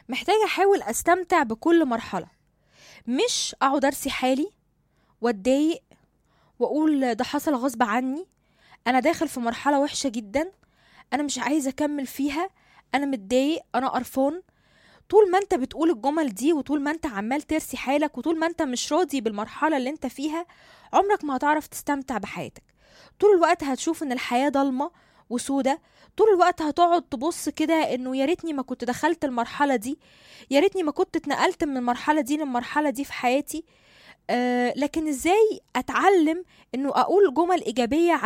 محتاجة أحاول أستمتع بكل مرحلة مش أقعد أرسي حالي وأتضايق وأقول ده حصل غصب عني أنا داخل في مرحلة وحشة جدا أنا مش عايزة أكمل فيها أنا متضايق أنا قرفان طول ما انت بتقول الجمل دي وطول ما انت عمال ترسي حالك وطول ما انت مش راضي بالمرحلة اللي انت فيها عمرك ما هتعرف تستمتع بحياتك طول الوقت هتشوف ان الحياة ضلمة وسودة طول الوقت هتقعد تبص كده انه يا ريتني ما كنت دخلت المرحلة دي يا ريتني ما كنت اتنقلت من المرحلة دي للمرحلة دي في حياتي آه لكن ازاي اتعلم انه اقول جمل ايجابية